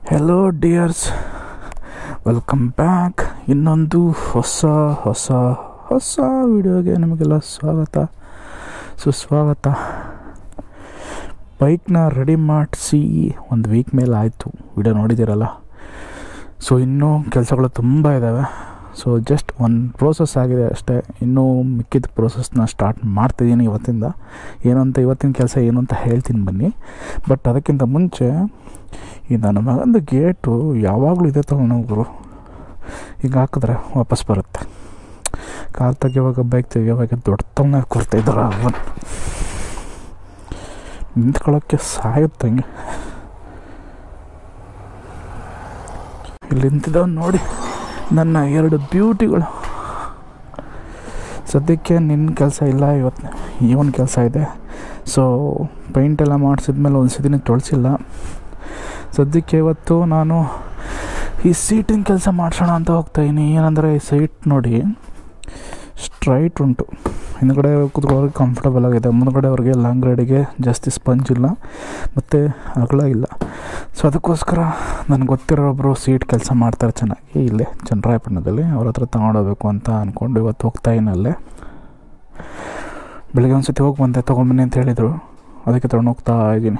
Hello dears welcome back ಇನ್ನೊಂದು ಹೊಸ ಹೊಸ ಹೊಸ ವಿಡಿಯೋಗೆ ನಿಮಗೆಲ್ಲ ಸ್ವಾಗತ ಸುಸ್ವಾಗತ ಬೈಕ್ನ ರೆಡಿ ಮಾಡಿಸಿ ಒಂದು ವೀಕ್ ಮೇಲೆ ಆಯಿತು ವಿಡಿಯೋ ನೋಡಿದ್ದೀರಲ್ಲ ಸೊ ಇನ್ನೂ ಕೆಲಸಗಳು ತುಂಬ ಇದ್ದಾವೆ ಸೊ ಜಸ್ಟ್ ಒಂದು ಪ್ರೋಸೆಸ್ ಆಗಿದೆ ಅಷ್ಟೇ ಇನ್ನೂ ಮಿಕ್ಕಿದ ಪ್ರೋಸೆಸ್ನ ಸ್ಟಾರ್ಟ್ ಮಾಡ್ತಿದ್ದೀನಿ ಇವತ್ತಿಂದ ಏನು ಅಂತ ಇವತ್ತಿನ ಕೆಲಸ ಏನು ಅಂತ ಹೇಳ್ತೀನಿ ಬನ್ನಿ ಬಟ್ ಅದಕ್ಕಿಂತ ಮುಂಚೆ ಈ ನನ್ನ ಮಗಂದು ಗೇಟು ಯಾವಾಗಲೂ ಇದೆ ತಗೊಂಡೋಗ್ರು ಈಗ ಹಾಕಿದ್ರೆ ವಾಪಸ್ ಬರುತ್ತೆ ಕಾರ್ ತೆಗಿಯುವಾಗ ಬೈಕ್ ತೆಗಿಯುವಾಗ ದೊಡ್ಡ ತವನ ಕೊಡ್ತಾಯಿದ್ದಾರೆ ಅವನು ನಿಂತ್ಕೊಳ್ಳೋಕ್ಕೆ ಸಾಯುತ್ತೆ ಹಂಗೆ ಇಲ್ಲಿ ನಿಂತಿದ್ದಾವೆ ನೋಡಿ ನನ್ನ ಎರಡು ಬ್ಯೂಟಿಗಳು ಸದ್ಯಕ್ಕೆ ನಿನ್ನ ಕೆಲಸ ಇಲ್ಲ ಇವತ್ತು ಈ ಒಂದು ಕೆಲಸ ಇದೆ ಸೊ ಪೇಂಟ್ ಎಲ್ಲ ಮಾಡಿಸಿದ್ಮೇಲೆ ಒಂದು ಸತಿನೇ ತೊಳಸಿಲ್ಲ ಸದ್ಯಕ್ಕೆ ಇವತ್ತು ನಾನು ಈ ಸೀಟಿನ ಕೆಲಸ ಮಾಡಿಸೋಣ ಅಂತ ಹೋಗ್ತಾಯಿದ್ದೀನಿ ಏನಂದರೆ ಈ ಸೀಟ್ ನೋಡಿ ಸ್ಟ್ರೈಟ್ ಉಂಟು ಹಿಂದ್ಗಡೆ ಕೂತ್ಕೊಳ್ಳೋರಿಗೆ ಕಂಫರ್ಟಬಲ್ ಆಗಿದೆ ಮುಂದ್ಗಡೆ ಅವ್ರಿಗೆ ಲಾಂಗ್ ರೈಡಿಗೆ ಜಾಸ್ತಿ ಸ್ಪಂಜ್ ಇಲ್ಲ ಮತ್ತು ಅಗಲ ಇಲ್ಲ ಸೊ ಅದಕ್ಕೋಸ್ಕರ ನನಗೆ ಗೊತ್ತಿರೋ ಒಬ್ಬರು ಸೀಟ್ ಕೆಲಸ ಮಾಡ್ತಾರೆ ಚೆನ್ನಾಗಿ ಇಲ್ಲೇ ಚನ್ನರಾಯಪಟ್ಟಣದಲ್ಲಿ ಅವ್ರ ಹತ್ರ ತಗೊಂಡೋಗ್ಬೇಕು ಅಂತ ಅಂದ್ಕೊಂಡು ಇವತ್ತು ಹೋಗ್ತಾಯಿದ್ದೀನಿ ಅಲ್ಲೇ ಬೆಳಗ್ಗೆ ಒಂದು ಸತಿ ಹೋಗಿ ಬಂದೆ ತೊಗೊಂಬನ್ನಿ ಅಂತ ಹೇಳಿದರು ಅದಕ್ಕೆ ತೊಗೊಂಡು ಹೋಗ್ತಾ ಇದ್ದೀನಿ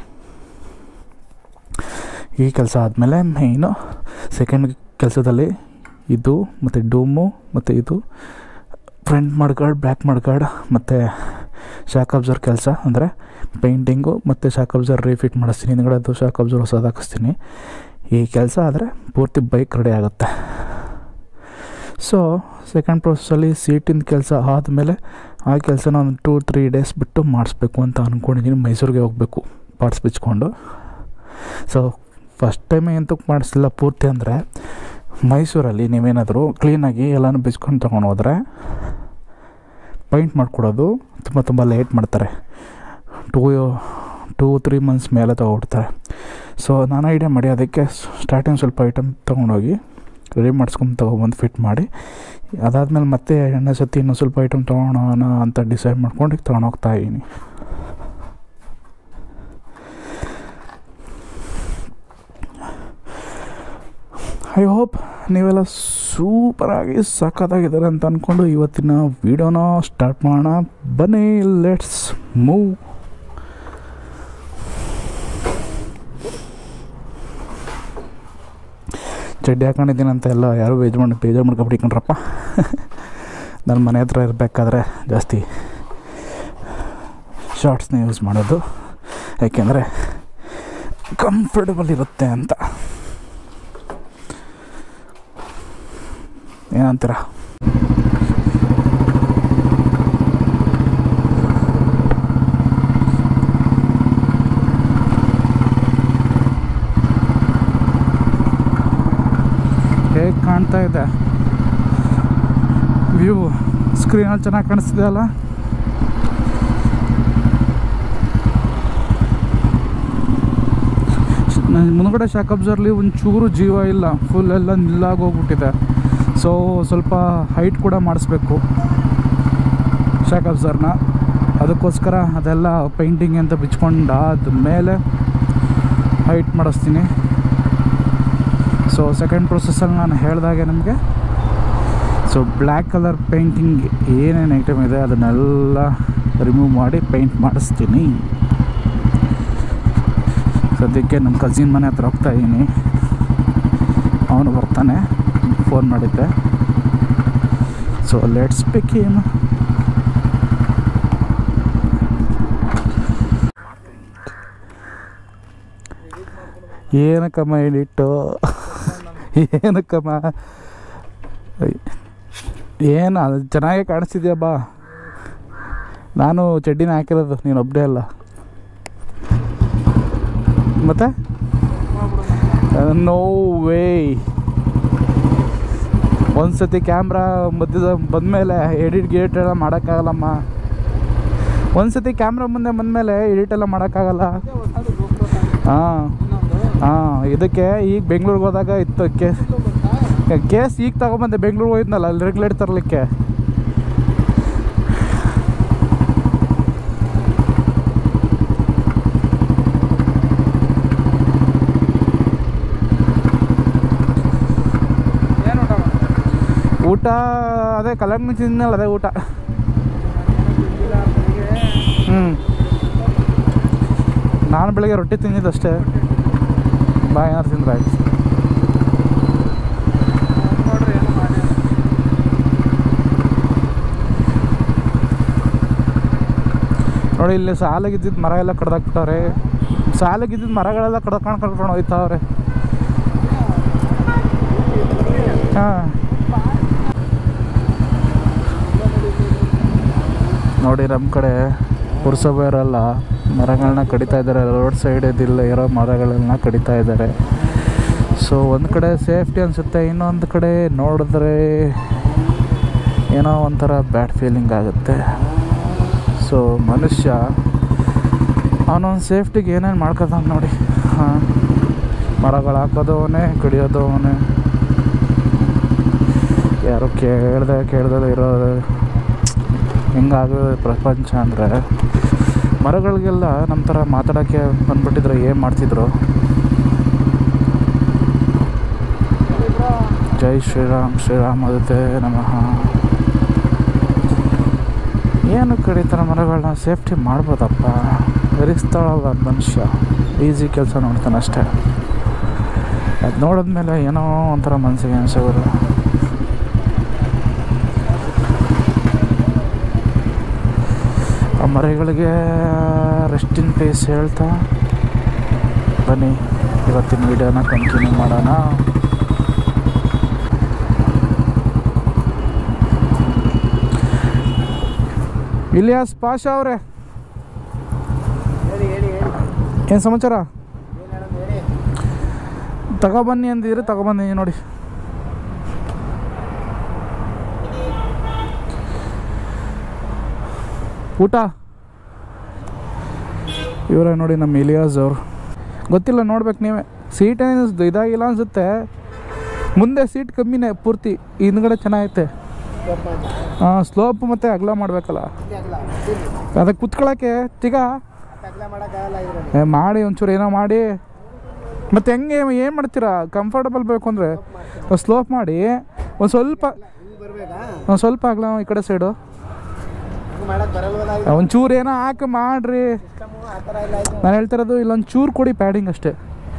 ಈ ಕೆಲಸ ಆದಮೇಲೆ ಮೇಯ್ನು ಸೆಕೆಂಡ್ ಕೆಲಸದಲ್ಲಿ ಇದು ಮತ್ತು ಡೂಮು ಮತ್ತು ಇದು ಫ್ರಂಟ್ ಮಡ್ಗಾಡ್ ಬ್ಯಾಕ್ ಮಡ್ಗಾಡ್ ಮತ್ತು ಶಾಕ್ ಅಬ್ಸರ್ ಕೆಲಸ ಅಂದರೆ ಪೇಂಟಿಂಗು ಮತ್ತು ಶಾಕ್ ಅಬ್ಸರ್ ರೀಫಿಟ್ ಮಾಡಿಸ್ತೀನಿ ಹಿಂದ್ಗಡೆ ಅದು ಶಾಕ್ ಅಬ್ಸರ್ ಹೊಸದು ಹಾಕಿಸ್ತೀನಿ ಈ ಕೆಲಸ ಆದರೆ ಪೂರ್ತಿ ಬೈಕ್ ರೆಡಿ ಆಗುತ್ತೆ ಸೊ ಸೆಕೆಂಡ್ ಪ್ರೊಸೆಸಲ್ಲಿ ಸೀಟಿನ ಕೆಲಸ ಆದಮೇಲೆ ಆ ಕೆಲಸನ ಒಂದು ಟೂ ತ್ರೀ ಡೇಸ್ ಬಿಟ್ಟು ಮಾಡಿಸ್ಬೇಕು ಅಂತ ಅಂದ್ಕೊಂಡಿದ್ದೀನಿ ಮೈಸೂರಿಗೆ ಹೋಗಬೇಕು ಪಾರ್ಟ್ಸ್ ಬಿಚ್ಕೊಂಡು ಸೊ ಫಸ್ಟ್ ಟೈಮ್ ಎಂತಕ್ಕೆ ಮಾಡಿಸಿಲ್ಲ ಪೂರ್ತಿ ಅಂದರೆ ಮೈಸೂರಲ್ಲಿ ನೀವೇನಾದರೂ ಕ್ಲೀನಾಗಿ ಎಲ್ಲನೂ ಬಿಚ್ಕೊಂಡು ತೊಗೊಂಡು ಹೋದರೆ ಪೈಂಟ್ ಮಾಡಿಕೊಡೋದು ತುಂಬ ತುಂಬ ಲೇಟ್ ಮಾಡ್ತಾರೆ ಟೂ ಟೂ ತ್ರೀ ಮಂತ್ಸ್ ಮೇಲೆ ತೊಗೊಬಿಡ್ತಾರೆ ಸೊ ನಾನು ಐಡಿಯಾ ಮಾಡಿ ಅದಕ್ಕೆ ಸ್ಟಾರ್ಟಿಂಗ್ ಸ್ವಲ್ಪ ಐಟಮ್ ತೊಗೊಂಡೋಗಿ ರೆಡಿ ಮಾಡಿಸ್ಕೊಂಡು ತೊಗೊಬಂದು ಫಿಟ್ ಮಾಡಿ ಅದಾದಮೇಲೆ ಮತ್ತೆ ಎಣ್ಣೆ ಸತಿ ಇನ್ನೂ ಸ್ವಲ್ಪ ಐಟಮ್ ತೊಗೊಳೋಣ ಅಂತ ಡಿಸೈಡ್ ಮಾಡ್ಕೊಂಡು ತೊಗೊಂಡೋಗ್ತಾ ಇದ್ದೀನಿ ಐ ಹೋಪ್ ನೀವೆಲ್ಲ ಸೂಪರಾಗಿ ಸಖತ್ತಾಗಿದ್ದಾರೆ ಅಂತ ಅಂದ್ಕೊಂಡು ಇವತ್ತಿನ ವೀಡಿಯೋನ ಸ್ಟಾರ್ಟ್ ಮಾಡೋಣ ಬನ್ನಿ ಲೆಟ್ಸ್ ಮೂವ್ ಚಡ್ಡಿ ಹಾಕೊಂಡಿದ್ದೀನಿ ಅಂತ ಎಲ್ಲ ಯಾರು ಬೇಜ್ ಮಾಡಿ ಬೇಜಾರು ಮಾಡ್ಕೊಬಿಟ್ಟಿಕೊಂಡ್ರಪ್ಪ ನನ್ನ ಮನೆ ಹತ್ರ ಇರಬೇಕಾದ್ರೆ ಜಾಸ್ತಿ ಶಾರ್ಟ್ಸ್ನ ಯೂಸ್ ಮಾಡೋದು ಯಾಕೆಂದರೆ ಕಂಫರ್ಟಬಲ್ ಇರುತ್ತೆ ಅಂತ ಏನಂತೀರ ಹೇಗೆ ಕಾಣ್ತಾ ಇದೆ ವ್ಯೂ ಸ್ಕ್ರೀನಲ್ಲಿ ಚೆನ್ನಾಗಿ ಕಾಣಿಸ್ತಿದೆ ಅಲ್ಲ ಮುಂದ್ಗಡೆ ಶಾಕ್ ಅಬ್ಸರ್ಲಿ ಒಂಚೂರು ಜೀವ ಇಲ್ಲ ಫುಲ್ ಎಲ್ಲ ನಿಲ್ಲಾಗೋಗ್ಬಿಟ್ಟಿದೆ ಸೊ ಸ್ವಲ್ಪ ಹೈಟ್ ಕೂಡ ಮಾಡಿಸ್ಬೇಕು ಶಾಕ್ ಅಬ್ಸರ್ನ ಅದಕ್ಕೋಸ್ಕರ ಅದೆಲ್ಲ ಪೇಂಟಿಂಗ್ ಅಂತ ಬಿಚ್ಕೊಂಡಾದ ಮೇಲೆ ಹೈಟ್ ಮಾಡಿಸ್ತೀನಿ ಸೊ ಸೆಕೆಂಡ್ ಪ್ರೊಸೆಸ್ಸಲ್ಲಿ ನಾನು ಹೇಳಿದಾಗೆ ನಿಮಗೆ ಸೊ ಬ್ಲ್ಯಾಕ್ ಕಲರ್ ಪೇಂಟಿಂಗ್ ಏನೇನು ಐಟಮ್ ಇದೆ ಅದನ್ನೆಲ್ಲ ರಿಮೂವ್ ಮಾಡಿ ಪೇಂಟ್ ಮಾಡಿಸ್ತೀನಿ ಸದ್ಯಕ್ಕೆ ನಮ್ಮ ಕಸಿನ್ ಮನೆ ಹತ್ರ ಹೋಗ್ತಾ ಇದ್ದೀನಿ ಅವನು ಬರ್ತಾನೆ ಫೋನ್ ಮಾಡಿದ್ದೆ ಸೊ ಲೆಟ್ಸ್ ಪಿಕ್ ಏನು ಏನಕ್ಕಮ್ಮ ಎಡಿಟ್ಟು ಏನಕ್ಕಮ್ಮ ಏನು ಅದು ಚೆನ್ನಾಗೇ ಕಾಣಿಸ್ತಿದ್ಯಾ ಬಾ ನಾನು ಚಡ್ಡಿನ ಹಾಕಿರೋದು ನೀನು ಒಬ್ಬನೇ ಅಲ್ಲ ಮತ್ತೆ ನೋ ವೇ ಒಂದು ಸತಿ ಕ್ಯಾಮ್ರಾ ಮಧ್ಯದ ಬಂದಮೇಲೆ ಎಡಿಟ್ ಗಿಡಿಟ್ ಎಲ್ಲ ಮಾಡೋಕ್ಕಾಗಲ್ಲಮ್ಮ ಒಂದು ಸತಿ ಕ್ಯಾಮ್ರಾ ಮುಂದೆ ಬಂದಮೇಲೆ ಎಡಿಟ್ ಎಲ್ಲ ಮಾಡೋಕ್ಕಾಗಲ್ಲ ಹಾಂ ಹಾಂ ಇದಕ್ಕೆ ಈಗ ಬೆಂಗ್ಳೂರಿಗೆ ಹೋದಾಗ ಇತ್ತು ಕೇಸ್ ಕೇಸ್ ಈಗ ತಗೊಬಂದೆ ಬೆಂಗ್ಳೂರಿಗೆ ಹೋಗಿದ್ನಲ್ಲ ಅಲ್ಲಿ ರೆಗ್ಯುಲೇಟ್ ತರಲಿಕ್ಕೆ ಊಟ ಅದೇ ಕಲ್ಲಂಗಡಿ ತಿನ್ನಲ್ಲ ಅದೇ ಊಟ ಹ್ಞೂ ನಾನು ಬೆಳಗ್ಗೆ ರೊಟ್ಟಿ ತಿಂದಿದ್ದಷ್ಟೇ ಬಾ ಏನಾರು ತಿಂದ್ರೆ ಆಯ್ತು ನೋಡ್ರಿ ಏನು ಮಾಡಿ ನೋಡಿ ಇಲ್ಲಿ ಸಾಲಾಗಿದ್ದಿದ್ದು ಮರ ಎಲ್ಲ ಕಡ್ದಾಕ್ಬಿಟ್ಟವ್ರೆ ಸಾಲಾಗಿದ್ದಿದ್ದು ಮರಗಳೆಲ್ಲ ಕಡ್ಕೊಂಡು ಕಡ್ಕೊಂಡು ಹೋಯ್ತಾವ್ರೆ ಹಾಂ ನೋಡಿ ನಮ್ಮ ಕಡೆ ಪುರಸಭೆಯವರೆಲ್ಲ ಮರಗಳನ್ನ ಕಡಿತಾ ಇದ್ದಾರೆ ರೋಡ್ ಸೈಡ್ ಇದಿಲ್ಲ ಇರೋ ಮರಗಳನ್ನ ಕಡಿತಾ ಇದ್ದಾರೆ ಸೊ ಒಂದು ಕಡೆ ಸೇಫ್ಟಿ ಅನಿಸುತ್ತೆ ಇನ್ನೊಂದು ಕಡೆ ನೋಡಿದ್ರೆ ಏನೋ ಒಂಥರ ಬ್ಯಾಡ್ ಫೀಲಿಂಗ್ ಆಗುತ್ತೆ ಸೊ ಮನುಷ್ಯ ಅವನೊಂದು ಸೇಫ್ಟಿಗೆ ಏನೇನು ಮಾಡ್ಕೊತಾನೆ ನೋಡಿ ಹಾಂ ಮರಗಳು ಹಾಕೋದು ಅವನೇ ಕಡಿಯೋದು ಅವನೇ ಯಾರು ಕೇಳ್ದೆ ಕೇಳ್ದೆ ಇರೋದು ಹೆಂಗಾಗೋದು ಪ್ರಪಂಚ ಅಂದರೆ ಮರಗಳಿಗೆಲ್ಲ ನಮ್ಮ ಥರ ಮಾತಾಡೋಕ್ಕೆ ಬಂದ್ಬಿಟ್ಟಿದ್ರೆ ಏನು ಮಾಡ್ತಿದ್ರು ಜೈ ಶ್ರೀರಾಮ್ ಶ್ರೀರಾಮ್ ಅದತೆ ನಮಃ ಏನು ಕಡಿತಾರೆ ಮರಗಳನ್ನ ಸೇಫ್ಟಿ ಮಾಡ್ಬೋದಪ್ಪ ಬೆರೆಸ್ತಾಳಲ್ಲ ಮನುಷ್ಯ ಈಸಿ ಕೆಲಸ ನೋಡ್ತಾನೆ ಅಷ್ಟೇ ಅದು ನೋಡಿದ್ಮೇಲೆ ಏನೋ ಒಂಥರ ಮನಸ್ಸಿಗೆ ಅನಿಸೋರು ಆ ಮರಗಳಿಗೆ ರೆಸ್ಟ್ ಇನ್ ಪೇಸ್ ಹೇಳ್ತಾ ಬನ್ನಿ ಇವತ್ತಿನ ವಿಡಿಯೋನ ಕಂಟಿನ್ಯೂ ಮಾಡೋಣ ಇಲಿಯಾಸ್ ಪಾಷಾ ಅವರೇ ಹೇಳಿ ಹೇಳಿ ಹೇಳಿ ಏನು ಸಮಾಚಾರ ಏನು ಹೇಳೋದು ಹೇಳಿ ತಗೊಬನ್ನಿ ಅಂದಿದ್ರೆ ತಗೊಬಂದಿನಿ ನೋಡಿ ಊಟ ಇವರೇ ನೋಡಿ ನಮ್ಮ ಇಲಿಯಾಸ್ ಅವರು ಗೊತ್ತಿಲ್ಲ ನೋಡ್ಬೇಕು ನೀವೇ ಸೀಟ್ ಏನು ಇದಾಗಿಲ್ಲ ಅನ್ಸುತ್ತೆ ಮುಂದೆ ಸೀಟ್ ಕಮ್ಮಿನೇ ಪೂರ್ತಿ ಹಿಂದ್ಗಡೆ ಚೆನ್ನಾಗೈತೆ ಸ್ವಲ್ಪ ಅಂತ. ಹಾಂ ಸ್ಲೋಪ್ ಮತ್ತು ಅಗಲ ಮಾಡಬೇಕಲ್ಲ ಇಲ್ಲಿ ಅಗಲ ಇಲ್ಲಿ. ಅದಕ್ಕೆ ಕುತ್ಕೊಳ್ಳೋಕ್ಕೆ ತಿಗ ಅಷ್ಟ್ ಅಗಲ ಮಾಡೋಕ್ಕಾಗಲ್ಲ ಇದ್ರಲ್ಲಿ ಏ, ಮಾಡಿ ಒಂಚೂರು ಏನೋ ಮಾಡಿ ಮತ್ತೆ ಹೆಂಗೆ ಏನು ಮಾಡ್ತೀರಾ ಕಂಫರ್ಟಬಲ್ ಬೇಕು ಅಂದರೆ ಸ್ಲೋಪ್ ಮಾಡಿ ಒಂದು ಸ್ವಲ್ಪ ಹಿಂಗೆ ಬರ್ಬೇಕಾ ಒಂದು ಸ್ವಲ್ಪ ಆಗಲ್ಲ ಈ ಕಡೆ ಸೈಡು ಹಿಂಗೆ ಮಾಡಕ್ ಬರಲ್ವಲ್ಲ ಒಂಚೂರು ಏನೋ ಹಾಕಿ ಮಾಡ್ರಿ ಸಿಸ್ಟಮು ಆ ಥರ ಎಲ್ಲ ಆಯ್ತು ನಾನು ಹೇಳ್ತಿರೋದು ಇಲ್ಲೊಂದು ಚೂರು ಕೊಡಿ ಪ್ಯಾಡಿಂಗ್ ಅಷ್ಟೇ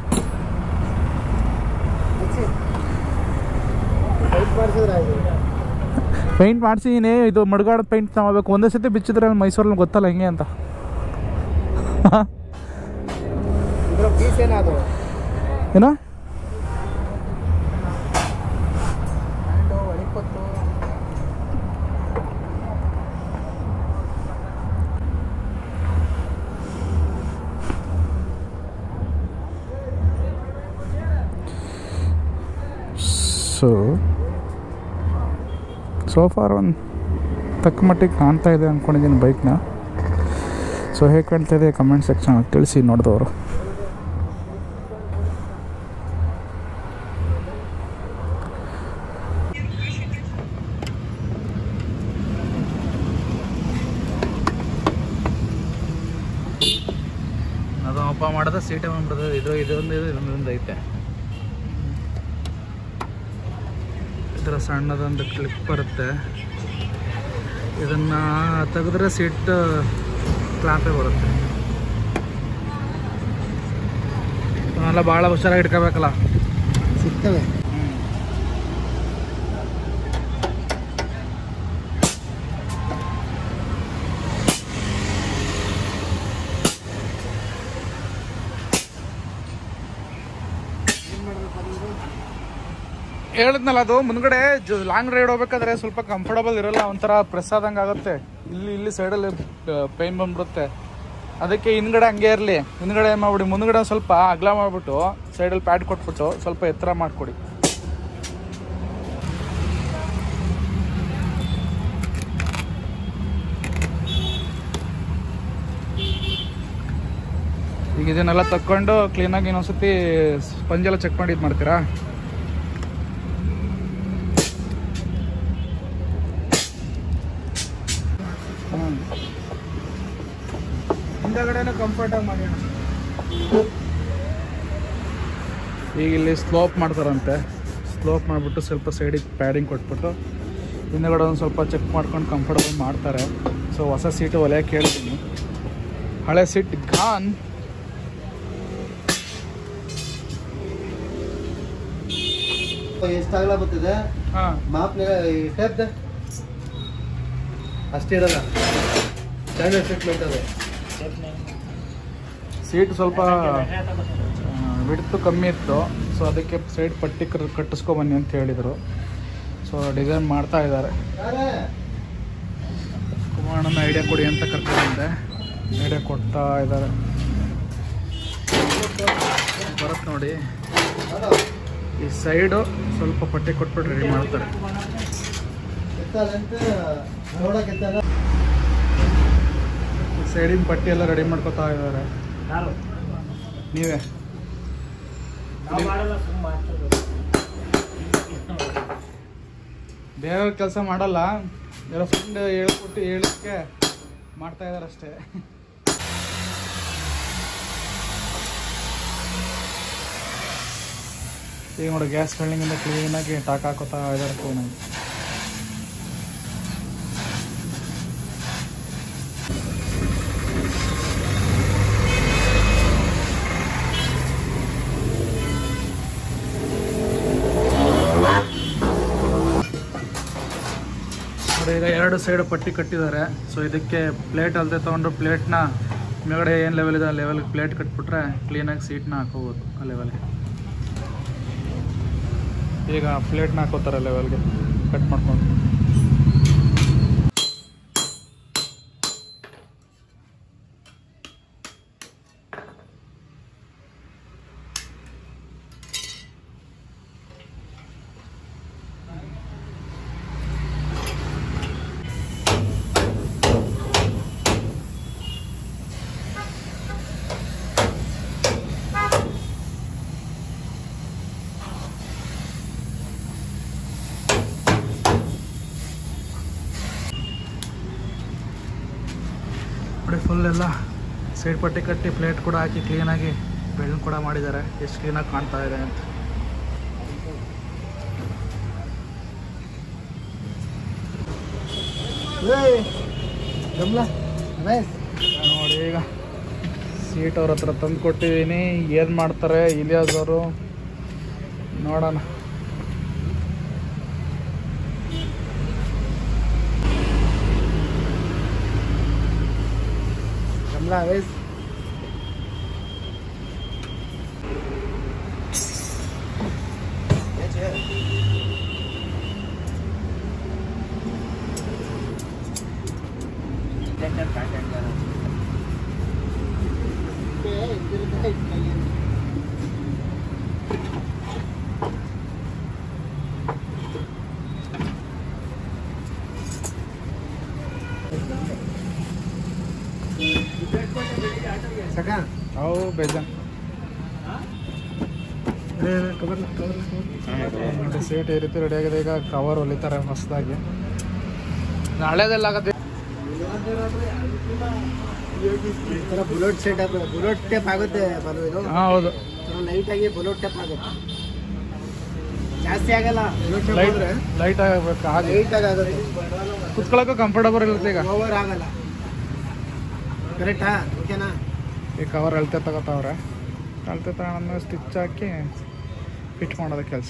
ಟೈಟ್ ಮಾಡಿಸಿದ್ರೆ ಆಯ್ತು ಪೇಂಟ್ ಮಾಡಿಸಿದ್ದೀನಿ ಇದು ಮಡ್ಗಾಡ ಪೇಂಟ್ ತಗೋಬೇಕು ಒಂದೇ ಸತಿ ಬಿಚ್ಚಿದ್ರೆ ಮೈಸೂರಲ್ಲಿ ಗೊತ್ತಲ್ಲ ಹೆಂಗೆ ಅಂತ ಇದ್ರ ಪೀಸ್ ಏನದು ಏನೋ ಹ್ಯಾಂಡು ಒಳಿಪತ್ತು ಸೊ ಸೋಫಾರ್ ಒಂದು ತಕ್ಕ ಮಟ್ಟಿಗೆ ಕಾಣ್ತಾ ಇದೆ ಅಂದ್ಕೊಂಡಿದ್ದೀನಿ ಬೈಕ್ನ ಸೊ ಹೇಗೆ ಕಾಣ್ತಾ ಇದೆ ಕಮೆಂಟ್ ಸೆಕ್ಷನ್ ತಿಳಿಸಿ ನೋಡಿದವರು ಅದು ಅಪ್ಪ ಮಾಡಿದ ಸೀಟೆ ಬಂದ್ಬಿಡ್ತದೆ ಇದು ಇದೊಂದು ಇದು ಇದೊಂದು ಐತೆ ಈ ಥರ ಸಣ್ಣದೊಂದು ಕ್ಲಿಪ್ ಬರುತ್ತೆ ಇದನ್ನು ತೆಗೆದ್ರೆ ಸೀಟ್ ಕ್ಲಾಪೇ ಬರುತ್ತೆ ಇವನ್ನೆಲ್ಲ ಭಾಳ ಹುಷಾರಾಗಿ ಇಟ್ಕೋಬೇಕಲ್ಲ ಸಿಗ್ತವೆ ಹೇಳಿದ್ನಲ್ಲ ಅದು ಮುಂದ್ಗಡೆ ಲಾಂಗ್ ರೈಡ್ ಹೋಗ್ಬೇಕಾದ್ರೆ ಸ್ವಲ್ಪ ಕಂಫರ್ಟಬಲ್ ಇರಲ್ಲ ಒಂಥರ ಪ್ರೆಸ್ ಆದಂಗೆ ಆಗುತ್ತೆ ಇಲ್ಲಿ ಇಲ್ಲಿ ಸೈಡಲ್ಲಿ ಪೈನ್ ಬಂದ್ಬಿಡುತ್ತೆ ಅದಕ್ಕೆ ಹಿಂದ್ಗಡೆ ಹಂಗೆ ಇರಲಿ ಹಿಂದ್ಗಡೆ ಏನು ಮಾಡ್ಬಿಡಿ ಮುಂದ್ಗಡೆ ಒಂದ್ ಸ್ವಲ್ಪ ಅಗಲ ಮಾಡಿಬಿಟ್ಟು ಸೈಡಲ್ಲಿ ಪ್ಯಾಡ್ ಕೊಟ್ಬಿಟ್ಟು ಸ್ವಲ್ಪ ಎತ್ತರ ಮಾಡಿಕೊಡಿ ಈಗ ಇದನ್ನೆಲ್ಲ ತಕ್ಕೊಂಡು ಕ್ಲೀನಾಗಿ ಇನ್ನೊಂದ್ಸತಿ ಸ್ಪಂಜೆಲ್ಲ ಚೆಕ್ ಮಾಡಿ ಇದು ಮಾಡ್ತೀರಾ ಹಿಂದಗಡೆನೂ ಕಂಫರ್ಟಾಗಿ ಮಾಡೋಣ ಈಗ ಇಲ್ಲಿ ಸ್ಲೋಪ್ ಮಾಡ್ತಾರಂತೆ ಸ್ಲೋಪ್ ಮಾಡಿಬಿಟ್ಟು ಸ್ವಲ್ಪ ಸೈಡಿಗೆ ಪ್ಯಾಡಿಂಗ್ ಕೊಟ್ಬಿಟ್ಟು ಹಿಂದೆಗಡೆ ಒಂದು ಸ್ವಲ್ಪ ಚೆಕ್ ಮಾಡ್ಕೊಂಡು ಕಂಫರ್ಟಬಲ್ ಮಾಡ್ತಾರೆ ಸೊ ಹೊಸ ಸೀಟು ಹೊಲಿಯೋಕೆ ಕೇಳ್ತೀನಿ ಹಳೆ ಸೀಟ್ ಗಾನ್ ಎಷ್ಟಾಗಲ ಬರ್ತದೆ ಹಾಂ ಮಾಪ್ನ ಟೇಪ್ ಅಷ್ಟೇ ಇರಲ್ಲ ಸ್ಟ್ಯಾಂಡರ್ಡ್ ಟ್ರೀಟ್ಮೆಂಟ್ ಅದು ಸೀಟ್ ಸ್ವಲ್ಪ ಬಿಡ್ತು ಕಮ್ಮಿ ಇತ್ತು ಸೊ ಅದಕ್ಕೆ ಸೈಡ್ ಪಟ್ಟಿ ಕರ್- ಕಟ್ಟಿಸ್ಕೊಬನ್ನಿ ಅಂತ ಹೇಳಿದರು ಸೊ ಡಿಸೈನ್ ಮಾಡ್ತಾ ಇದ್ದಾರೆ ಕುಮಾರಣ್ಣನ ಐಡಿಯಾ ಕೊಡಿ ಅಂತ ಕರ್ಕೊಂಡೆ ಐಡಿಯಾ ಕೊಡ್ತಾ ಇದ್ದಾರೆ ಬರುತ್ತೆ ನೋಡಿ ಈ ಸೈಡು ಸ್ವಲ್ಪ ಪಟ್ಟಿ ಕೊಟ್ಬಿಟ್ಟು ರೆಡಿ ಮಾಡ್ತಾರೆ ನೋಡಕ್ಕೆ ಸೈಡಿನ ಪಟ್ಟಿ ಎಲ್ಲ ರೆಡಿ ಮಾಡ್ಕೊತಾ ಇದ್ದಾರೆ ನೀವೇ ಬೇರೆಯವ್ರ ಕೆಲಸ ಮಾಡಲ್ಲ ಯಾರೋ ಫ್ರೆಂಡ್ ಹೇಳ್ಕೊಟ್ಟು ಹೇಳಕ್ಕೆ ಮಾಡ್ತಾ ಇದ್ದಾರೆ ಅಷ್ಟೇ ಈಗ ನೋಡಿ ಗ್ಯಾಸ್ ಫಿಲ್ಲಿಂಗಿಂದ ಕ್ಲೀನಾಗಿ ಟಾಕ್ ಹಾಕೋತಾ ಇದ್ದಾರೆ ಫೋನಾಗಿ ನೋಡಿ ಈಗ ಎರಡು ಸೈಡ್ ಪಟ್ಟಿ ಕಟ್ಟಿದ್ದಾರೆ ಸೊ ಇದಕ್ಕೆ ಪ್ಲೇಟ್ ಅಲ್ಲದೆ ತೊಗೊಂಡು ಪ್ಲೇಟ್ನ ಮೇಲ್ಗಡೆ ಏನು ಲೆವೆಲ್ ಇದೆ ಆ ಲೆವೆಲ್ಗೆ ಪ್ಲೇಟ್ ಕಟ್ಬಿಟ್ರೆ ಕ್ಲೀನಾಗಿ ಸೀಟ್ನ ಹಾಕೋಬೋದು ಆ ಲೆವೆಲ್ಗೆ ಈಗ ಪ್ಲೇಟ್ನ ಹಾಕೋತಾರೆ ಲೆವೆಲ್ಗೆ ಕಟ್ ಮಾಡ್ಕೊಂಡು ನೋಡಿ ಫುಲ್ ಎಲ್ಲ ಸೈಡ್ ಪಟ್ಟಿ ಕಟ್ಟಿ ಪ್ಲೇಟ್ ಕೂಡ ಹಾಕಿ ಕ್ಲೀನಾಗಿ ಬೆಳ್ಳನ್ ಕೂಡ ಮಾಡಿದ್ದಾರೆ ಎಷ್ಟು ಕ್ಲೀನಾಗಿ ಕಾಣ್ತಾ ಇದೆ ಅಂತ ಗಮಲ ರಮೇಶ್ ನೋಡಿ ಈಗ ಸೀಟ್ ಅವ್ರ ಹತ್ರ ತಂದು ಕೊಟ್ಟಿದ್ದೀನಿ ಏನು ಮಾಡ್ತಾರೆ ಇಲಿಯಾಸ್ ಅವರು ನೋಡೋಣ ಗಮಲ ರಮೇಶ್ ಸಕ ಅವು ಬೇಜಾನ್ ಕವರ್ ಕವರ್ ನೋಡಿ ಸೀಟ್ ಈ ರೀತಿ ರೆಡಿ ಆಗಿದೆ ಈಗ ಕವರ್ ಹೊಲಿತಾರೆ ಹೊಸದಾಗಿ ಹಳೇದೆಲ್ಲ ಆಗತ್ತೆ ಈ ಥರ ಬುಲೆಟ್ ಸೆಟ್ ಬುಲೆಟ್ ಟೇಪ್ ಆಗುತ್ತೆ ಬಲು ಇದು ಹಾಂ ಹೌದು ಲೈಟ್ ಆಗಿ ಬುಲೆಟ್ ಟೇಪ್ ಆಗುತ್ತೆ ಜಾಸ್ತಿ ಆಗಲ್ಲ ಬುಲೆಟ್ ಟೇಪ್ ಲೈಟ್ ಹೋದ್ರೆ ಲೈಟ್ ಆಗಬೇಕು ಹಾಗೆ ಲೈಟ್ ಆಗಿ ಆಗುತ್ತೆ ಕುತ್ಕೊಳ್ಳೋಕ್ಕೂ ಕಂಫರ್ಟಬಲ್ ಇರುತ್ತೆ ಈಗ ಓವರ್ ಆಗಲ್ಲ ಕರೆಕ್ಟಾ ಓಕೆನಾ ಈ ಕವರ್ ಅಳತೆ ತಗೋತಾವ್ರೆ ಅಳತೆ ತಗೊಂಡ್ಮೇಲೆ ಸ್ಟಿಚ್ ಹಾಕಿ ಫಿಟ್ ಮಾಡೋದು ಕೆಲಸ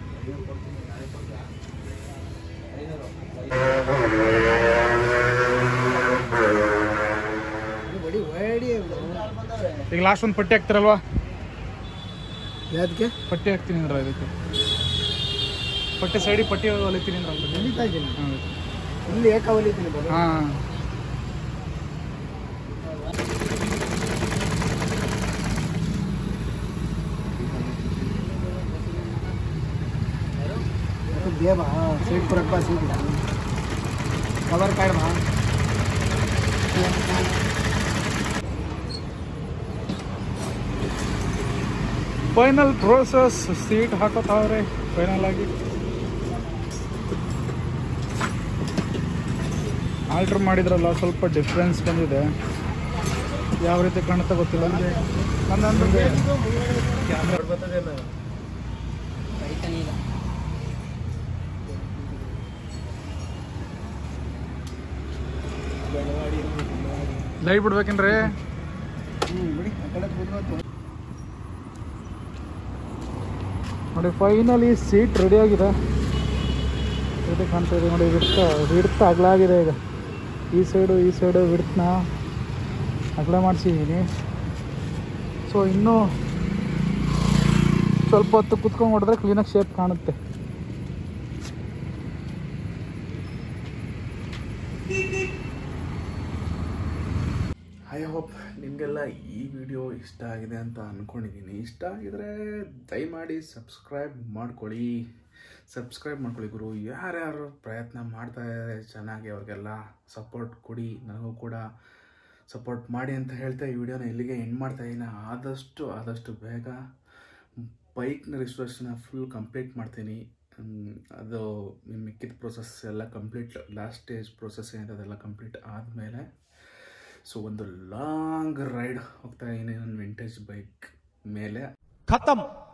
ಬಡಿ ಓಡಿ ಈಗ ಲಾಸ್ಟ್ ಒಂದು ಪಟ್ಟಿ ಹಾಕ್ತಿರಲ್ವಾ ಯಾವ್ದಕ್ಕೆ ಪಟ್ಟಿ ಹಾಕ್ತೀನಿ ಅಂದ್ರೆ ಇದಕ್ಕೆ ಪಟ್ಟಿ ಸೈಡಿಗೆ ಪಟ್ಟಿ ಹೊಲಿತೀನಿ ಅಂದ್ರೆ ಅಲ್ವಾ? ಹೊಲಿತಾ ಇದ್ದೀನಿ ಹಾಂ ಇಲ್ಲಿ ಏಕ ಹೊಲಿತೀನಿ ಬಲು ಹಾಂ दे बा सीट पर रखा सीट कवर काट बा ಫೈನಲ್ ಪ್ರೋಸೆಸ್ ಸೀಟ್ ಹಾಕೋತಾವ್ರೆ ಫೈನಲ್ ಆಗಿ ಆಲ್ಟ್ರ್ ಮಾಡಿದ್ರಲ್ಲ ಸ್ವಲ್ಪ ಡಿಫ್ರೆನ್ಸ್ ಬಂದಿದೆ ಯಾವ ರೀತಿ ಕಾಣುತ್ತೆ ಗೊತ್ತಿಲ್ಲ ಒಂದೊಂದು ಲೈಟ್ ಬಿಡ್ಬೇಕೇನ್ರಿ ಹ್ಞೂ ಬಿಡಿ ಆ ಕಡೆ ಕೂತ್ಕೊಳ್ತು ನೋಡಿ ಫೈನಲಿ ಸೀಟ್ ರೆಡಿ ಆಗಿದೆ ಇದು ಕಾಣ್ತಾ ಇದೆ ನೋಡಿ ವಿಡ್ತ ವಿಡ್ತ ಅಗಲಾಗಿದೆ ಈಗ ಈ ಸೈಡು ಈ ಸೈಡು ವಿಡ್ತನ ಅಗಲ ಮಾಡಿಸಿದ್ದೀನಿ ಸೊ ಇನ್ನೂ ಸ್ವಲ್ಪ ಹೊತ್ತು ಕುತ್ಕೊಂಡು ಹೊಡೆದ್ರೆ ಕ್ಲೀನಾಗಿ ಶೇಪ್ ಕಾಣುತ್ತೆ ಐ ಹೋಪ್ ನಿಮಗೆಲ್ಲ ಈ ವಿಡಿಯೋ ಇಷ್ಟ ಆಗಿದೆ ಅಂತ ಅಂದ್ಕೊಂಡಿದ್ದೀನಿ ಇಷ್ಟ ಆಗಿದರೆ ದಯಮಾಡಿ ಸಬ್ಸ್ಕ್ರೈಬ್ ಮಾಡ್ಕೊಳ್ಳಿ ಸಬ್ಸ್ಕ್ರೈಬ್ ಮಾಡ್ಕೊಳ್ಳಿ ಗುರು ಯಾರ್ಯಾರು ಪ್ರಯತ್ನ ಮಾಡ್ತಾ ಇದ್ದಾರೆ ಚೆನ್ನಾಗಿ ಅವ್ರಿಗೆಲ್ಲ ಸಪೋರ್ಟ್ ಕೊಡಿ ನನಗೂ ಕೂಡ ಸಪೋರ್ಟ್ ಮಾಡಿ ಅಂತ ಹೇಳ್ತಾ ಈ ವಿಡಿಯೋನ ಇಲ್ಲಿಗೆ ಎಂಡ್ ಮಾಡ್ತಾ ಇದ್ದೀನಿ ಆದಷ್ಟು ಆದಷ್ಟು ಬೇಗ ಬೈಕ್ನ ರಿಜಿಸ್ಟ್ರೇಷನ್ ಫುಲ್ ಕಂಪ್ಲೀಟ್ ಮಾಡ್ತೀನಿ ಹ್ಮ್, ಅದು ಮಿಕ್ಕಿದ ಪ್ರೊಸೆಸ್ ಎಲ್ಲ ಕಂಪ್ಲೀಟ್ ಲಾಸ್ಟ್ ಸ್ಟೇಜ್ ಪ್ರೊಸೆಸ್ ಏನಿದೆ ಅದೆಲ್ಲ ಕಂಪ್ಲೀಟ್ ಆದಮೇಲೆ ಸೊ ಒಂದು ಲಾಂಗ್ ರೈಡ್ ಹೋಗ್ತಾ ಇದ್ದೀನಿ ನನ್ನ ವಿಂಟೇಜ್ ಬೈಕ್ ಮೇಲೆ खत्म